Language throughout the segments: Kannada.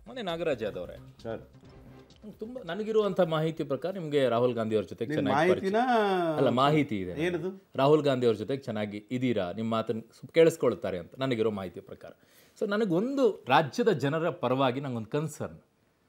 ಮೊನ್ನೆ ನಾಗರಾಜ್ ಯಾದವ್ ಅವರೇ ಸರ್ ತುಂಬ ನನಗಿರುವಂಥ ಮಾಹಿತಿ ಪ್ರಕಾರ ನಿಮಗೆ ರಾಹುಲ್ ಗಾಂಧಿ ಅವ್ರ ಜೊತೆಗೆ ನಿಮ್ ಚೆನ್ನಾಗಿ ಪರಿಚಯ ಮಾಹಿತಿನ ಅಲ್ಲ ಮಾಹಿತಿ ಇದೆ ಏನದು ರಾಹುಲ್ ಗಾಂಧಿ ಅವ್ರ ಜೊತೆಗೆ ಚೆನ್ನಾಗಿ ಇದೀರಾ ನಿಮ್ಮ ಮಾತನ್ನು ಸ್ವಲ್ಪ ಕೇಳಿಸ್ಕೊಳ್ತಾರೆ ಅಂತ ನನಗಿರೋ ಮಾಹಿತಿ ಪ್ರಕಾರ ಸೊ ನನಗೊಂದು ರಾಜ್ಯದ ಜನರ ಪರವಾಗಿ ನಂಗೊಂದು ಕನ್ಸರ್ನ್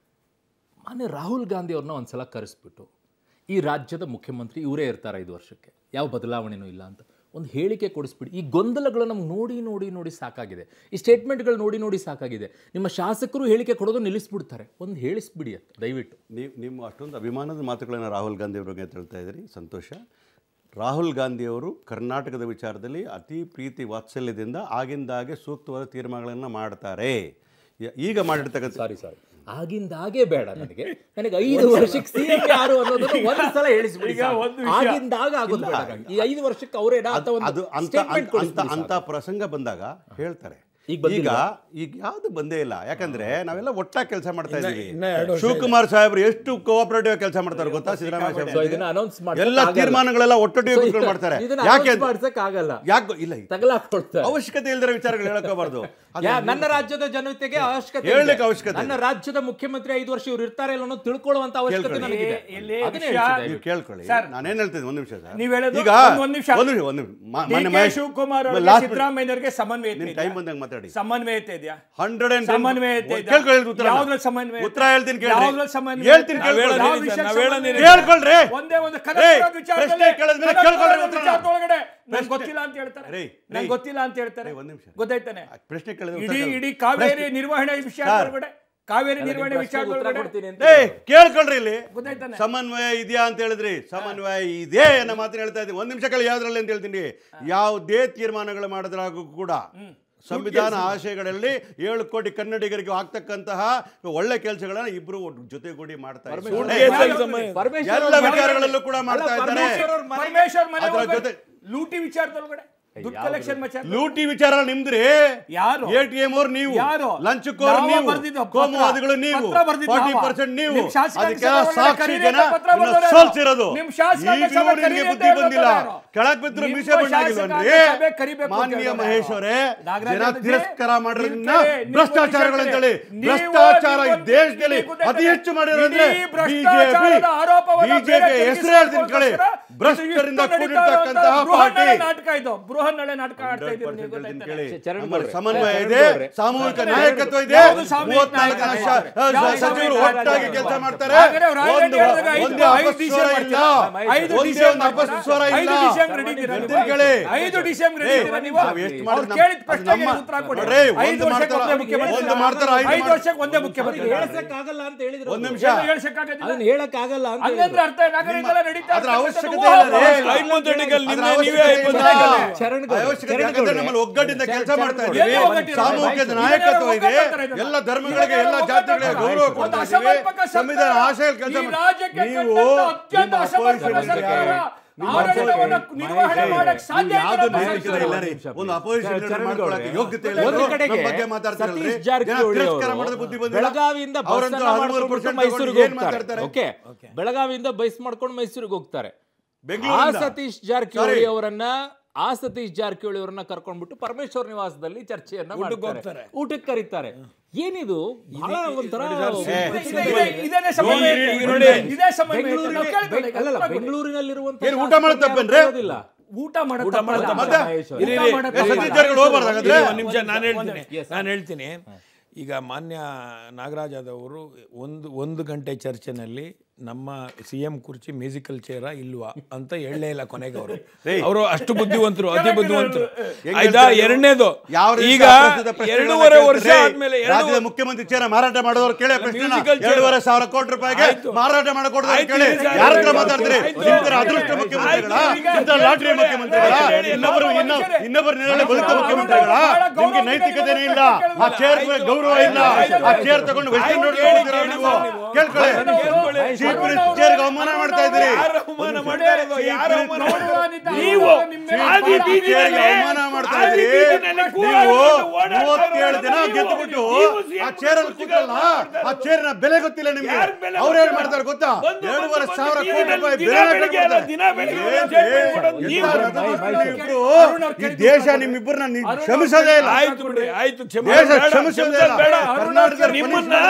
ಮಾನ್ಯ ರಾಹುಲ್ ಗಾಂಧಿ ಅವ್ರನ್ನ ಒಂದ್ಸಲ ಕರೆಸ್ಬಿಟ್ಟು ಈ ರಾಜ್ಯದ ಮುಖ್ಯಮಂತ್ರಿ ಇವರೇ ಇರ್ತಾರೆ ಐದು ವರ್ಷಕ್ಕೆ ಯಾವ ಬದಲಾವಣೆನೂ ಇಲ್ಲ ಅಂತ ಒಂದು ಹೇಳಿಕೆ ಕೊಡಿಸ್ಬಿಡಿ ಈ ಗೊಂದಲಗಳು ನಮ್ಗೆ ನೋಡಿ ನೋಡಿ ನೋಡಿ ಸಾಕಾಗಿದೆ ಈ ಸ್ಟೇಟ್ಮೆಂಟ್ಗಳು ನೋಡಿ ನೋಡಿ ಸಾಕಾಗಿದೆ ನಿಮ್ಮ ಶಾಸಕರು ಹೇಳಿಕೆ ಕೊಡೋದು ನಿಲ್ಲಿಸ್ಬಿಡ್ತಾರೆ ಒಂದು ಹೇಳಿಸ್ಬಿಡಿ ಅಂತ ದಯವಿಟ್ಟು ನೀವು ನಿಮ್ಮ ಅಷ್ಟೊಂದು ಅಭಿಮಾನದ ಮಾತುಗಳನ್ನು ರಾಹುಲ್ ಗಾಂಧಿ ಅವ್ರ ಬಗ್ಗೆ ಹೇಳ್ತಾ ಇದ್ದೀರಿ ಸಂತೋಷ ರಾಹುಲ್ ಗಾಂಧಿಯವರು ಕರ್ನಾಟಕದ ವಿಚಾರದಲ್ಲಿ ಅತಿ ಪ್ರೀತಿ ವಾತ್ಸಲ್ಯದಿಂದ ಆಗಿಂದಾಗೆ ಸೂಕ್ತವಾದ ತೀರ್ಮಾನಗಳನ್ನು ಮಾಡ್ತಾರೆ ಯ- ಈಗ ಮಾಡಿರ್ತಕ್ಕಂಥ ಸಾರಿ ಸಾರಿ ಆಗಿಂದಾಗೆ ಬೇಡ ನನಗೆ ನನಗೆ ಐದು ವರ್ಷಕ್ಕೆ ಸಿ ಎಂ ಯಾರು ಅನ್ನೋದನ್ನ ಒಂದು ಸಲ ಹೇಳಿಸ್ಬಿಡಿ ಸಾಕು. ಆಗಿಂದಾಗ ಆಗೋದು ಬೇಡ ನಂಗೆ. ಈ ಐದು ವರ್ಷಕ್ಕೆ ಅವರೇನಾ ಅಂತ ಒಂದು ಅದು ಅಂತ statement ಅಂತ- ಅಂತ ಕೊಡಿಸ್ಬಿಡಿ ಅಂತ ಪ್ರಸಂಗ ಬಂದಾಗ ಹೇಳ್ತಾರೆ ಈಗ ಈಗ ಬಂದಿಲ್ವಾ? ಈಗ ಯಾವುದು ಬಂದೇ ಇಲ್ಲ ಯಾಕಂದ್ರೆ ನಾವೆಲ್ಲ ಒಟ್ಟಾಗಿ ಕೆಲಸ ಮಾಡ್ತಾ ಇದ್ದೀವಿ ಇನ್ನ ಎರಡು ವರ್ಷ ಶಿವಕುಮಾರ್ ಸಾಹೇಬ್ರು ಎಷ್ಟು ಕೋಆಪರೇಟಿವ್ ಕೆಲಸ ಮಾಡ್ತಾರೆ ಗೊತ್ತಾ ಸಿದ್ದರಾಮಯ್ಯ ಸೊ ಸಾಹೇಬ್ರು? ಇದನ್ನ ಅನೌನ್ಸ್ ಮಾಡಿ ಎಲ್ಲ ತೀರ್ಮಾನಗಳೆಲ್ಲ ಒಟ್ಟೊಟ್ಟಿಗೆ ಕೂತ್ಕೊಂಡು ಮಾಡ್ತಾರೆ ಯಾಕೆ ಮಾಡ್ಸಕ್ ಆಗಲ್ಲ ಯಾಕೆ ಇಲ್ಲ ತಗಲಾಕೊಳ್ತಾರೆ ಅವಶ್ಯಕತೆ ಇಲ್ದಿರೋ ವಿಚಾರಗಳು ಹೇಳಕೋಬಾರ್ದು ಯಾ- ನನ್ನ ರಾಜ್ಯದ ಜನತೆಗೆ ಅವಶ್ಯಕತೆ ಇದೆ. ಹೇಳ್ಲಿಕ್ಕೆ ಅವಶ್ಯಕತೆ ನನ್ನ ರಾಜ್ಯದ ಮುಖ್ಯಮಂತ್ರಿ ಐದು ವರ್ಷ ಇವ್ರು ಇರ್ತಾರೆ ಇಲ್ಲ ಅನ್ನೋದು ತಿಳ್ಕೊಳ್ಳುವಂತ ಅವಶ್ಯಕತೆ ಕೇಳ್ಕೊಳ್ಳಿ. ನನಗಿದೆ ಇಲ್ಲಿ ಅದನ್ನೇ ವಿಷಯ- ಹೇಳ್ತಿದ್ದೆ. ನೀವು ಕೇಳ್ಕೊಳ್ಳಿ ನಾನೇನ್ ಹೇಳ್ತೀನಿ ಒಂದ್ ನಿಮಿಷ ಸರ್ ನೀವ್ ಹೇಳೋದು ಈಗ ಒಂದ್- ಒಂದ್ ನಿಮಿಷ. ಒಂದು ನಿಮಿಷ ಒಂದು ನಿಮಿಷ ಮ- ಡಿ ಮೊನ್ನೆ ಕೆ ಮಹೇಶ್ ಶಿವಕುಮಾರ್ ಅವರಿಗೆ last minute- ಸಿದ್ದರಾಮಯ್ಯನವರಿಗೆ ಸಮನ್ವಯತೆ ನಿಮ್ ಇದೆಯಾ? ಟೈಮ್ ಬಂದಾಗ ಮಾತಾಡಿ ಸಮನ್ವಯತೆ ಇದೆಯಾ ಹಂಡ್ರೆಡ್ ಅಂಡ್ ಸಮನ್ವಯತೆ ಇದೆ. ಕೇಳ್ಕೊಳ್ಳಿ ಉತ್ತರ ಯಾವ್ದ್ರಲ್ಲಿ ಸಮನ್ವಯ ಉತ್ತರ ಹೇಳ್ತೀನಿ ಕೇಳ್ರಿ ಯಾವ್ದ್ರಲ್ಲಿ ಸಮನ್ವಯ ಹೇಳ್ತೀನಿ ನಾವ್ ಕೇಳ್ಕೊಳ್ಳಿ. ಹೇಳೋದು ನಿಜ, ನಾವ್ ಹೇಳೋದು ನಿಜ. ಕೇಳ್ಕೊಳ್ರಿ ಒಂದೇ ಒಂದು ರೇ, ಕನಕಪುರದ ವಿಚಾರದಲ್ಲಿ ಪ್ರಶ್ನೆ ಕೇಳಿದ್ಮೇಲೆ ಕನಕಪುರದ ಕೇಳ್ಕೊಳ್ರಿ ಉತ್ತರನ. ವಿಚಾರದೊಳಗಡೆ ನಂಗೆ ಪ್ರಶ್ನೆ- ಗೊತ್ತಿಲ್ಲ ಅಂತ ಹೇಳ್ತಾರೆ ರೇ, ನಂಗೆ ರೇ. ಗೊತ್ತಿಲ್ಲ ಅಂತ ಹೇಳ್ತಾರೆ ರೇ, ಒಂದ್ ನಿಮಿಷ. ಗೊತ್ತಾಯ್ತಾನೆ ಪ್ರಶ್ನೆ ಕೇಳಿದ್ರೆ ಇಡೀ ಉತ್ತರ ಇಡೀ ಕೇಳಿ. ಕಾವೇರಿ ಪ್ರಶ್ನೆ- ನಿರ್ವಹಣೆ ವಿಷಯ ಒಳಗಡೆ ಕಾವೇರಿ ನಿರ್ವಹಣೆ ಪ್ರಶ್ನೆಗೆ ಉತ್ತರ ವಿಚಾರದೊಳಗಡೆ ಕೊಡ್ತೀನಿ ಅಂತ ಏ ಕೇಳ್ಕೊಳ್ರಿ ಇಲ್ಲಿ ಗೊತ್ತಾಯ್ತಾನೆ ಸಮನ್ವಯ ಇದೆಯಾ ಅಂತ ಹೇಳಿದ್ರಿ ಸಮನ್ವಯ ಇದೆ ಅನ್ನೋ ಮಾತನ್ನ ಹೇಳ್ತಾ ಇದ್ದೀನಿ ಒಂದ್ ನಿಮಿಷ ಕೇಳಿ ಯಾವ್ದ್ರಲ್ಲಿ ಅಂತ ಹೇಳ್ತೀನಿ ಯಾವುದೇ ತೀರ್ಮಾನಗಳು ಮಾಡಿದ್ರಾಗೂ ಕೂಡ ಸಂವಿಧಾನ ಆಶಯಗಳಲ್ಲಿ ಏಳು ಕೋಟಿ ಕನ್ನಡಿಗರಿಗೆ ಆಗ್ತಕ್ಕಂತಹ ಒಳ್ಳೆ ಕೆಲಸಗಳನ್ನ ಇಬ್ರು ಒಟ್ಟು ಜೊತೆಗೂಡಿ ಮಾಡ್ತಾ ಇದ್ದಾರೆ ಪರಮೇಶ್ವರ್ ಎಲ್ಲ ಅವ್ರ ಮನೆ- ವಿಚಾರಗಳಲ್ಲೂ ಕೂಡ ಮಾಡ್ತಾ ಅಲ್ಲ, ಇದ್ದಾರೆ ಪರಮೇಶ್ವರ್ ಅವ್ರ ಮನೆ- ಪರಮೇಶ್ವರ್ ಮನೆ ಅದ್ರ ಒಳಗಡೆ ಜೊತೆ- ಲೂಟಿ ವಿಚಾರದೊಳಗಡೆ ದುಡ್ಡು ಕಲೆಕ್ಷನ್ ವಿಚಾರ ಲೂಟಿ ವಿಚಾರ ನಿಮ್ದ್ರಿ ಯಾರು? ಎ ಟಿ ಎಂ ಅವ್ರು ನೀವು ಯಾರು? ಲಂಚಕೋರ್ ನಾವ ನೀವು ಬರ್ದಿದ್ದು ಪತ್ರ. ಕೋಮುವಾದಿಗಳು ನೀವು ಪತ್ರ ಬರ್ದಿದ್ದು ಫಾರ್ಟಿ ನಾವ. ಪರ್ಸೆಂಟ್ ನೀವು ನಿಮ್ ಶಾಸಕಾಂಗ ಅದಕ್ಕೆಲ್ಲ ಸಭೆ ಒಳಗಡೆ ಸಾಕ್ಷಿ ಕರೀರಿ ಜನ ಅಂತ ಪತ್ರ ಇನ್ನು ಬರ್ದವ್ರು ಸೋಲ್ಸಿರೋದು ನಿಮ್ ಶಾಸಕಾಂಗ ಈಗಲೂ ಸಭೆ ನಿಮ್ಗೆ ಕರೀರಿ ಅಂತ ಬುದ್ಧಿ ಬಂದಿಲ್ಲ ಹೇಳ್ತಾರೆ ಯಾರು? ಕೆಳಕ್ ಬಿದ್ರು ನಿಮ್ಮ ಮೀಸೆ ಬಣ್ಣಾಗಿಲ್ವನ್ರಿ ಶಾಸಕಾಂಗ ಸಭೆ ಕರಿಬೇಕು ಅಂತ ಮಾನ್ಯ ಹೇಳ್ತಾರೆ ಮಹೇಶ್ ಯಾರು? ಅವರೇ ನಾಗರಾಜ್ ಜನ ಅವರೇ, ತಿರಸ್ಕಾರ ಮಾಡೋದ್ರಿಂದ ನೀವು ಕೇಳಿ, ಭ್ರಷ್ಟಾಚಾರಗಳು ನೀವು ಅಂತೇಳಿ ನೀವು ಭ್ರಷ್ಟಾಚಾರ ಈ ನೀವು ದೇಶದಲ್ಲಿ ನೀವು ಅತಿ ಹೆಚ್ಚು ಮಾಡಿರೋದ್ರೆ ಇಡೀ ಭ್ರಷ್ಟಾಚಾರದ ಆರೋಪವನ್ನ ಬಿಜೆಪಿ ಬೇರೆ ಹೆಸರು ಹೇಳ್ತೀನಿ ಕೇಳಿ ತಿರುಗಿಸೋದಕ್ಕೋಸ್ಕರ ಭ್ರಷ್ಟರಿಂದ ಇದು ಕೂಡಿರ್ತಕ್ಕಂತಹ ನಡೀತಾ ಪಾರ್ಟಿ ಇರುವಂತಹ ನಾಟಕ ಇದು ಬೃಹನ್ನಳೆ ನಾಟಕ ಆಡ್ತಾ ಇದ್ದೀರಿ ನೀವು ಗೊತ್ತಾಯ್ತಾ? ಕೇಳಿ ಚರಣ್ ನಮ್ಮಲ್ಲಿ ಗೌಡ್ರೆ. ಸಮನ್ವಯ ಚರಣ್ ಇದೆ ಗೌಡ್ರೆ. ಸಾಮೂಹಿಕ ಚರಣ್ ನಾಯಕತ್ವ ಇದೆ ಯಾವುದು ಸಾಮೂಹಿಕ ಮೂವತ್ನಾಲ್ಕು ಜನ ಶ- ನಾಯಕತ್ವ? ಯಾವ ಸಚಿವರು ಸಾಮೂಹಿಕ ಒಟ್ಟಾಗಿ ನಾಯಕತ್ವ? ಕೆಲಸ ಮಾಡ್ತಾರೆ ಹಾಗಾದ್ರೆ ಅವ್ರು ಆಲ್ರೆಡಿ ಒಂದು ಹೇಳಿದಾಗ ಐದು- ಒಂದೇ ಐದು ಅಪಸ್ವರ ಡಿಸೆಂಬರ್ ಇಲ್ಲ ಐದು ಒಂದೇ ಡಿಸೆಂಬರ್ ಒಂದು ಅಪಸ್ವರ ಐದು ಇಲ್ಲ ಡಿಸೆಂಬರ್ ಹಿಡಿದೀರಾ ನೀವು? ಹೇಳ್ತೀನಿ ಕೇಳಿ. ಐದು ಡಿಸೆಂಬರ್ ಏ, ಹಿಡಿದೀರಾ ನೀವು? ನಾವು ಎಷ್ಟು ಅವ್ರು ಮಾಡಿದ್ರು ಕೇಳಿದ ನಮ್ಮ- ಪ್ರಶ್ನೆಗೆ ನಮ್ಮ- ಉತ್ತರ ಕೊಡಿ. ನೋಡ್ರಿ, ಐದು ಒಂದು ವರ್ಷಕ್ಕೆ ಮಾಡ್ತಾರೆ, ಒಂದೇ ಮುಖ್ಯಮಂತ್ರಿ. ಒಂದು ಮಾಡ್ತಾರೆ, ಐದು ಐದು ಮಾಡ್ತಾರೆ. ವರ್ಷಕ್ಕೆ ಒಂದೇ ಮುಖ್ಯಮಂತ್ರಿ ಹೇಳಕ್ಕಾಗಲ್ಲ ಅಂತ ಹೇಳಿದ್ರು ಒಂದ್ ನಿಮಿಷ ಏನು ಹೇಳ್ಸಕ್ಕಾಗೋದಿಲ್ಲ? ಅದನ್ನ ಹೇಳಕ್ಕಾಗಲ್ಲ ಅಂತ ಹಂಗಂದ್ರೆ ಅರ್ಥ ನಾಗರಿಕರೆಲ್ಲ ನಡೀತಾ ಅದ್ರ ಇರ್ತಕ್ಕಂಥದ್ದು ಅವಶ್ಯಕತೆ ಊಹಾಪೋಹ. ಇಲ್ಲ ರೀ. hypothetical ಅದ್ರ ನಿನ್ನೆ ನೀವೇ ಅವಶ್ಯಕತೆ ಇಲ್ಲ. hypothetical. ಚರಣ್ ಗೌಡ್ರೆ, ಅವಶ್ಯಕತೆ ಚರಣ್ ಯಾಕಂದ್ರೆ ಗೌಡ್ರೆ. ನಮ್ಮಲ್ಲಿ ಒಗ್ಗಟ್ಟಿಂದ ಕೆಲಸ ಮಾಡ್ತಾ ಚರಣ್ ಇದ್ದೀವಿ ಎಲ್ಲಿ ಒಗ್ಗಟ್ಟಿರೋದು? ಸಾಮೂಹಿಕ ಇದನ್ನೆಲ್ಲ ನಾಯಕತ್ವ ಇದೆ ಒಗ್ಗಟ್ಟು ಅಂತಾರೆ ಎಲ್ಲ ಧರ್ಮಗಳಿಗೆ ಎಲ್ಲ ಇದನ್ನೆಲ್ಲ ಜಾತಿಗಳಿಗೆ ಒಗ್ಗಟ್ಟು ಗೌರವ ಅಂತಾರೆ. ಕೊಡ್ತಾ ಒಂದು ಇದ್ದೀವಿ ಅಸಮರ್ಪಕ ಸರ್ಕಾರ. ಸಂವಿಧಾನ ಆಶಯ ಕೆಲಸ ಈ ರಾಜ್ಯಕ್ಕೆ ನೀವು ಕಂಡಂತ ಅತ್ಯಂತ ನಿಮ್ಮ ಅಸಮರ್ಪಕ opposition ಸರ್ಕಾರ. ನಿಮ್ಮ ಆಡಳಿತವನ್ನ opposition- ನಿರ್ವಹಣೆ ಮಾಡಕ್ ಸಾಧ್ಯ ನೀವು ಯಾವ್ದು ಇಲ್ಲ ನೈತಿಕತೆ ಸರ್ಕಾರ. ಇಲ್ಲ ರೀ. ಒಂದು ಅಪೋಸಿಷನ್ ಚರಣ್ ಮಾಡ್ಕೊಳ್ಳೋಕೆ ಗೌಡ್ರೆ. ಯೋಗ್ಯತೆ ಇಲ್ಲ ಒಂದು ಇರೋರು ಕಡೆಗೆ ನಮ್ಮ ಬಗ್ಗೆ ಮಾತಾಡ್ತಾರಲ್ರಿ ಸತೀಶ್ ಜನ ಜಾರಕಿಹೊಳಿ ತಿರಸ್ಕಾರ ಅವರು ಮಾಡೋದು ಬುದ್ಧಿ ಬಂದಿಲ್ಲ ಬೆಳಗಾವಿಯಿಂದ ಬಸ್ ಅವರಂತೂ ಅನ್ನ ಹದಿಮೂರು ಮಾಡ್ಕೊಂಡು ಪರ್ಸೆಂಟ್ ಮೈಸೂರಿಗೆ ಏನ್ ಮಾತಾಡ್ತಾರೆ ಹೋಗ್ತಾರೆ ಓಕೆ ಬೆಳಗಾವಿಯಿಂದ ಬಸ್ ಮಾಡ್ಕೊಂಡು ಮೈಸೂರಿಗೆ ಹೋಗ್ತಾರೆ ಆ ಬೆಂಗಳೂರಿಂದ ಸತೀಶ್ ಜಾರಕಿಹೊಳಿ Sorry. ಅವರನ್ನ ಆ ಸತೀಶ್ ಜಾರಕಿಹೊಳಿ ಅವರನ್ನ ಕರ್ಕೊಂಡ್ಬಿಟ್ಟು ಪರಮೇಶ್ವರ್ ನಿವಾಸದಲ್ಲಿ ಚರ್ಚೆಯನ್ನ ಮಾಡ್ತಾರೆ ಹೋಗ್ತಾರೆ. ಊಟಕ್ಕೆ ಕರೀತಾರೆ ಏನಿದು ಬಹಳ ಒಂಥರ ಇದೆ- ಇದೆ- ಇದೇನೇ ಸಮನ್ವಯ ನೋಡಿ, ಇದೆ. ನೋಡಿ. ಇದೇ ಸಮನ್ವಯ ಇದೆ. ಬೆಂಗಳೂರಿನ ನಾವು ಕೇಳ್ಕೊಳ್ಳಿ, ಈಗ ಅಲ್ಲಲ್ಲ ಉತ್ತರ ಕೊಡಿ. ಬೆಂಗಳೂರಿನಲ್ಲಿರುವಂತ ಏನ್ ಊಟ ಮಾಡೋದು ತಪ್ಪೇನ್ರಿ? ಊಟ ಮಾಡೋ ಊಟ ಮಾಡೋ ತಪ್ಪಲ್ಲ. ತಪ್ಪಲ್ಲ. ಮಹೇಶ್ ಅವ್ರೆ. ಇರಿ, ಊಟ ಇರಿ. ಮಾಡೋ ಏ, ತಪ್ಪಲ್ಲ. ಸತೀಶ್ ಜಾರಕಿಹೊಳಿ ಹೋಗ್ಬಾರ್ದು ಹಾಗಾದ್ರೆ? ಇರಿ, ಒಂದ್ ನಿಮಿಷ ನಾನು ಹೇಳ್ತೀನಿ Yes. ನಾನು ಹೇಳ್ತೀನಿ ಈಗ ಮಾನ್ಯ ನಾಗರಾಜ್ ಆದವರು ಒಂದು ಒಂದು ಗಂಟೆ ಚರ್ಚೆನಲ್ಲಿ ನಮ್ಮ ಸಿ ಎಂ ಕುರ್ಚಿ ಮ್ಯೂಸಿಕಲ್ ಚೇರ ಇಲ್ವಾ ಅಂತ ಹೇಳಲೇ ಇಲ್ಲ ಕೊನೆಗೆ ಅವರು ಅವರು ಅಷ್ಟು ಬುದ್ಧಿವಂತರು ಅತಿ ಬುದ್ಧಿವಂತರು ಹೆಂಗ್ ಆಯ್ತಾ ಹೇಳ್ತಾರೆ? ಎರಡನೇದು ಯಾವ ರೀತಿ ಈಗ ಅಪ್ರಸ್ತುತ ಪ್ರಶ್ನೆಗಳನ್ನ ಎರಡೂವರೆ ವರ್ಷ ಕೇಳ್ತಾರೆ? ಆದ್ಮೇಲೆ ರಾಜ್ಯದ ಎರಡು ಮುಖ್ಯಮಂತ್ರಿ ಚೇರ ಮಾರಾಟ ಮಾಡೋರು ಕೇಳಿ ಪ್ರಶ್ನೆ musical chair. ಎರಡೂವರೆ ಸಾವಿರ ಕೋಟಿ ರೂಪಾಯಿಗೆ ಆಯ್ತು. ಮಾರಾಟ ಮಾಡಿಕೊಡೋದು ಆಯ್ತು, ಕೇಳಿ ಈಗ ಯಾರ ಹತ್ರ ಆಯ್ತು. ಮಾತಾಡ್ತೀರಿ ಆಯ್ತು. ಇಂತರ ಅದೃಷ್ಟ ಮುಖ್ಯಮಂತ್ರಿಗಳ ಆಯ್ತು. ಇಂಥ ಲಾಟ್ರಿ ಮುಖ್ಯಮಂತ್ರಿಗಳ ಆಯ್ತು. ಇನ್ನೊಬ್ಬರು ಇನ್ನ ಇನ್ನೊಬ್ಬರು ನೆರಳು ಬಲಿತ ಮುಖ್ಯಮಂತ್ರಿಗಳ ನಿಮ್ಗೆ ನೈತಿಕತೆನೇ ಇಲ್ಲ ಆ ಚೇರ್ ಗೌರವ ಇಲ್ಲ ಆ ಚೇರ್ ತಗೊಂಡು ವೆಸ್ಟರ್ನ್ ರೋಡ್ ಹೋಗ್ತೀರಾ ನೀವು ಕೇಳ್ಕೊಳ್ಳಿ ಚೀಫ್ ಮಿನಿಸ್ಟರ್ ಚೇರ್ಗೆ ಅವಮಾನ ಮಾಡ್ತಾ ಇದ್ದೀರಿ ಯಾರು ಅವಮಾನ ಮಾಡ್ತಾ ಇರೋದು? ಯಾರು ಅವಮಾನ ಮಾಡ್ತಾ ಇರೋದು? ಗೌರವಾನ್ವಿತ ನೀವು ನಿಮ್ಮ ಆದಿ ಮೇಲೆ ಬೀದಿನಲ್ಲಿ ಅವಮಾನ ಮಾಡ್ತಾ ಆದಿ ಇದ್ದೀರಿ ಬೀದಿನಲ್ಲಿ ನೀವು ಕೂಗಾಡ್ಕೊಂಡು ಓಡಾಡ್ತಾ ಮೂವತ್ತೇಳು ಜನ ಇರೋದು ಗೆದ್ದುಬಿಟ್ಟು ನೀವು CM ಆ ಚೇರಲ್ಲಿ ಕೂತಲ್ಲ ಆ ಚೇರ್ನ ಬೆಲೆ ಗೊತ್ತಿಲ್ಲ ನಿಮ್ಗೆ ಯಾರ್ ಬೆಲೆ ಅವ್ರು ಏನ್ ಗೊತ್ತಿಲ್ಲ? ಮಾಡ್ತಾರೆ ಗೊತ್ತಾ ಬಂದು ಎರಡೂವರೆ ಬಂದು ಸಾವಿರ ಬಂದು ಕೋಟಿ ರೂಪಾಯಿ ದಿನ ಬೆಲೆ ಬೆಳಿಗ್ಗೆ ಅಲ್ಲ, ದಿನ ಬೆಳಿಗ್ಗೆ ಏನ್ರಿ? statement ಕೊಡೋದು ನೀವು. ಎಂತ ರಥದರ್ಶನ ಮೈ- ಇಬ್ರು? ಅರುಣ್ ಅವ್ರು ಈ ಕೇಳಿದ್ದು ದೇಶ ಉತ್ತರ ನಿಮ್ಮಿಬ್ಬರನ್ನ ಅರುಣ್ ಅವ್ರು ಕ್ಷಮಿಸೋದೇ ಇಲ್ಲ ಆಯ್ತು ಬಿಡಿ ಆಯ್ತು ಕ್ಷಮೆ ದೇಶ ಬೇಡ, ಕ್ಷಮಿಸೋದೇ ಕ್ಷಮಿಸೋದು ಬೇಡ ಇಲ್ಲ ಕರ್ನಾಟಕದಲ್ಲಿ ನಿಮ್ಮನ್ನ ಪುನೀತ್ ಮಾಡ್ದಂಗೆ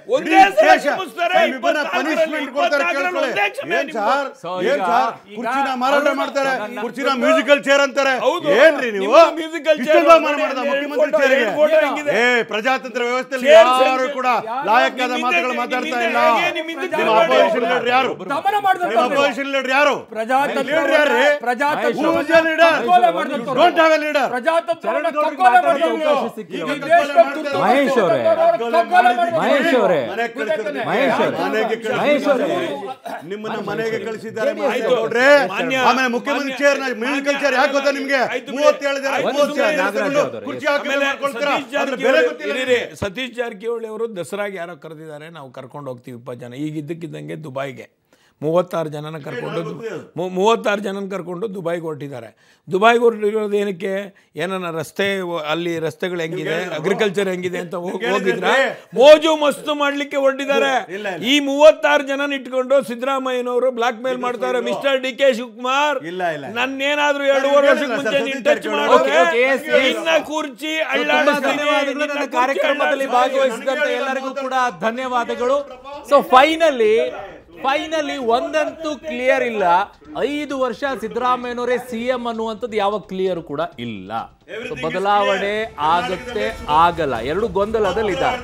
ಒಂದೇ ಇಡೀ ಸಲ ದೇಶ ಕ್ಷಮಿಸ್ತಾರೆ, ನಿಮ್ಮಿಬ್ಬರನ್ನ ಇಪ್ಪತ್ನಾಲ್ಕರಲ್ಲಿ, punishment ಕೊಡ್ತಾರೆ ಇಪ್ಪತ್ನಾಲ್ಕರಲ್ಲಿ ಕೇಳ್ಕೊಳ್ಳಿ. ಒಂದೇ ಕ್ಷಮೆ ಏನ್ ನಿಮ್ದು. ಸಾರ್ So ಏನ್ ಈಗ- ಸಾರ್ ಈಗ ಕುರ್ಚಿನ ಮಾರಾಟ ಅವ್ರು- ಮಾಡ್ತಾರೆ ನನ್ನ- ಕುರ್ಚಿನ ಮ್ಯೂಸಿಕಲ್ ಚೇರ್ ಅಂತಾರೆ ಹೌದು. ಏನ್ರಿ ನೀವು ನಿಮ್ಮ musical chair ಇಷ್ಟೊಂದು ಅವಮಾನ ನೋಡಿ, ಮಾಡಿದ ಎರಡು ಮುಖ್ಯಮಂತ್ರಿ photo, ಚೇರಿಗೆ ಎರಡು photo ಹೆಂಗಿದೆ? ಏ ಪ್ರಜಾತಂತ್ರ ವ್ಯವಸ್ಥೆಯಲ್ಲಿ Chair ಯಾರು ಸಂಖ್ಯೆ- ಕೂಡ ಯಾರು- ಲಾಯಕ್ಕಾದ ನಿಮ್ಮಿಂದ- ಮಾತುಗಳು ಮಾತಾಡ್ತಾ ಇಲ್ಲ ನಿಮ್ಮಿಂದ- ನಿಮ್ಮಿಂದ ನಿಮ್ಮ ಜಾಗ ಅಪೋಸಿಷನ್ ಬೇಡ. ಲೀಡರ್ ಯಾರು ದಮನ ಮಾಡಿದಂತ ನಿಮ್ಮ ಅಪೋಸಿಷನ್ ಲೀಡರ್ ಯಾರು ಪ್ರಜಾತಂತ್ರ ಲೀಡರ್ ಯಾರು ಪ್ರಜಾತಂತ್ರ Who is your leader? Don't have a leader. ಪ್ರಜಾತಂತ್ರವನ್ನ Charan ಗೌಡ್ರಿಗೆ ಕಗ್ಗೊಲೆ ಮಾತಾಡೋಕೆ ಮಾಡಿದವ್ರು. ಅವಕಾಶ ಸಿಕ್ಕಿಲ್ಲ. ಈ ದೇಶದ ತುರ್ತು ಮಹೇಶ್ ಅವರೇ. ಕಗ್ಗೊಲೆ ಮಾಡಿದವ್ರು. ಮಹೇಶ್ ಅವರೇ. ಮನೆಗೆ ಕಳಿಸಿದ್ರು. ಮಹೇಶ್ ಅವರೇ. ಮನೆಗೆ ಕಳಿಸಿದ್ರು. ಮಹೇಶ್ ಅವರೇ. ನಿಮ್ಮನ್ನ ಮನೆಗೆ ಕಳಿಸಿದ್ದಾರೆ ಆಯ್ತು. ನೋಡ್ರಿ ಮಾನ್ಯ- ಆಮೇಲೆ ಮುಖ್ಯಮಂತ್ರಿ ಮಾನ್ಯ- ಚೇರ್ ಮ್ಯೂಸಿಕಲ್ ಚೇರ್ ಯಾಕೆ ಗೊತ್ತಾ ನಿಮ್ಗೆ ಆಯ್ತು ಬಿಡಿ. ಮೂವತ್ತೇಳು ಜನ ಆಯ್ತು ಮೂವತ್ತು ಜನ ಸುಮ್ನೆ ನಾಗರಾಜ್ ಹೆಸರುಗಳು ಅವರೇ. ಕುರ್ಚಿ ಹಾಕಿ ಆಮೇಲೆ ಮಾಡ್ಕೊಳ್ತೀರಾ ಸತೀಶ್ ಅದ್ರ ಬೆಲೆ ಜಾರಕಿಹೊಳಿ ಗೊತ್ತಿಲ್ಲ ಇರಿ, ಇರಿ. ಸತೀಶ್ ಜಾರಕಿಹೊಳಿ ಅವರು ದಸರಾಗೆ ಯಾರೋ ಕರೆದಿದ್ದಾರೆ ನಾವು ಕರ್ಕೊಂಡು ಹೋಗ್ತೀವಿ ಇಪ್ಪತ್ತು ಜನ ಈಗ ಇದ್ದಕ್ಕಿದ್ದಂಗೆ ದುಬೈಗೆ ಮೂವತ್ತಾರು ಜನನ ಕರ್ಕೊಂಡು ಮೂ- ಮೂವತ್ತಾರು ಜನನ ಕರ್ಕೊಂಡು ದುಬೈಗೆ ಹೊರಟಿದ್ದಾರೆ ದುಬೈಗೆ ಹೊರಟಿರೋದು ಏನಕ್ಕೆ ಏನನ್ನ ರಸ್ತೆ ವ- ಅಲ್ಲಿ ರಸ್ತೆಗಳು ಹೆಂಗಿದೆ ಅಗ್ರಿಕಲ್ಚರ್ ಹೆಂಗಿದೆ ಅಂತ ಹೋಗ್- ಹೋಗಿದ್ರ ಮೋಜು ಮಸ್ತು ಮಾಡ್ಲಿಕ್ಕೆ ಹೊರಟಿದ್ದಾರೆ ಇಲ್ಲ, ಇಲ್ಲ. ಈ ಮೂವತ್ತಾರು ಜನನ ಇಟ್ಕೊಂಡು ಸಿದ್ದರಾಮಯ್ಯನವರು ಬ್ಲಾಕ್ ಮೇಲ್ ಮಾಡ್ತಾರೆ ಮಿಸ್ಟರ್ ಡಿ ಕೆ ಶಿವಕುಮಾರ್ ಇಲ್ಲ, ಇಲ್ಲ. ನನ್ನೇನಾದ್ರೂ ಎರಡೂವರೆ ವರ್ಷಕ್ಕೆ ಹೇಳಿಲ್ಲ ಮುಂಚೆ ಸರ್, ನೀನ್ ಸತೀಶ್ ಟಚ್ ಜಾರಕಿಹೊಳಿ ಮಾಡೋಕೆ Okay, okay, yes, yes. ನಿನ್ನ ಕುರ್ಚಿ ತುಂಬಾ ಅಳ್ಳಾಡಿಸ್ತೀನಿ, ಧನ್ಯವಾದಗಳು ನಿನ್ನ ನನ್ನ ಕುರ್ಚಿ ಕಾರ್ಯಕ್ರಮದಲ್ಲಿ ಅಳ್ಳಾಡಿಸ್ತೀನಿ. ಭಾಗವಹಿಸಿದಂತ ಎಲ್ಲರಿಗೂ ಕೂಡ ಧನ್ಯವಾದಗಳು ಸೊ ಫೈನಲಿ ಫೈನಲಿ ಒಂದಂತೂ ಕ್ಲಿಯರ್ ಇಲ್ಲ ಐದು ವರ್ಷ ಸಿದ್ದರಾಮಯ್ಯನವರೇ ಸಿ ಎಂ ಅನ್ನುವಂಥದ್ದು ಯಾವ ಕ್ಲಿಯರ್ ಕೂಡ ಇಲ್ಲ ಸೊ ಬದಲಾವಣೆ ಆಗುತ್ತೆ ಆಗಲ್ಲ ಎರಡು ಗೊಂದಲದಲ್ಲಿ ಇದ್ದಾರೆ